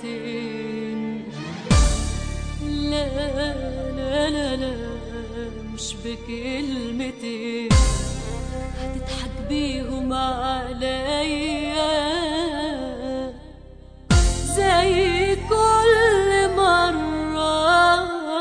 بكلمتين لا لا لا لا مش بكلمتين هتضحك بيهم عليا زي كل مرة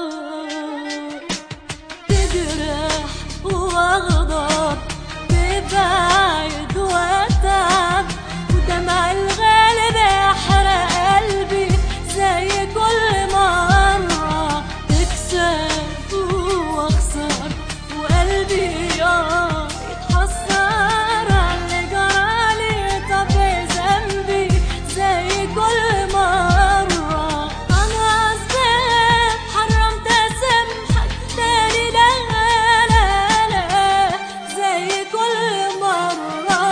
تجرح واغضب تبعد واتعب ودمع الغالب يحرق قلبي زي كل مرة تكسب واخسر وقلبي يا يتحسر على اللي جرالي طب إيه ذنبي زي كل مرة أنا أسباب حرمت أسامحك تاني لا لا لا زي كل مرة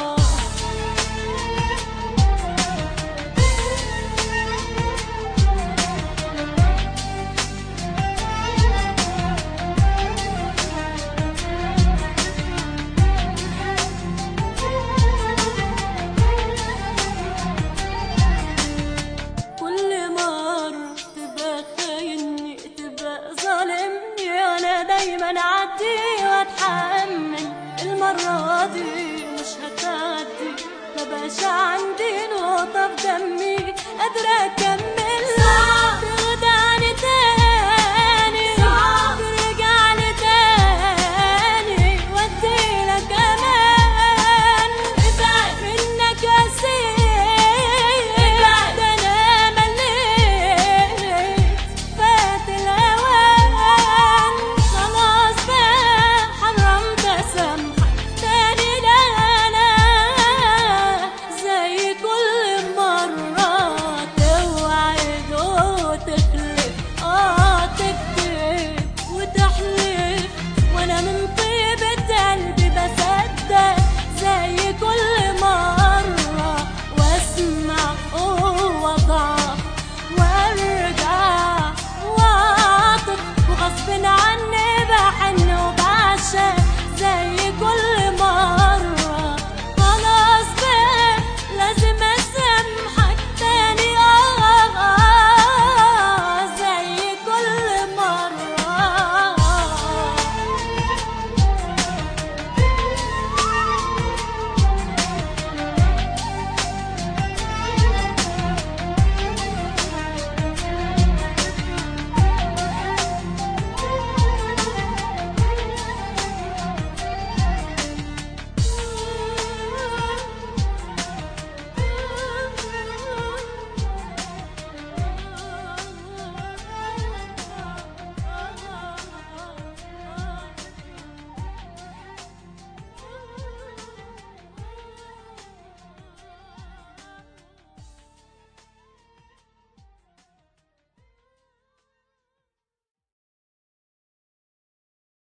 كل مرة تبقى خايني تبقى ظالمني أنا دايما أعدي وأتحمل المرة دي مش هتعدي مبقاش عندي نقطة في دمي قادرة أكمل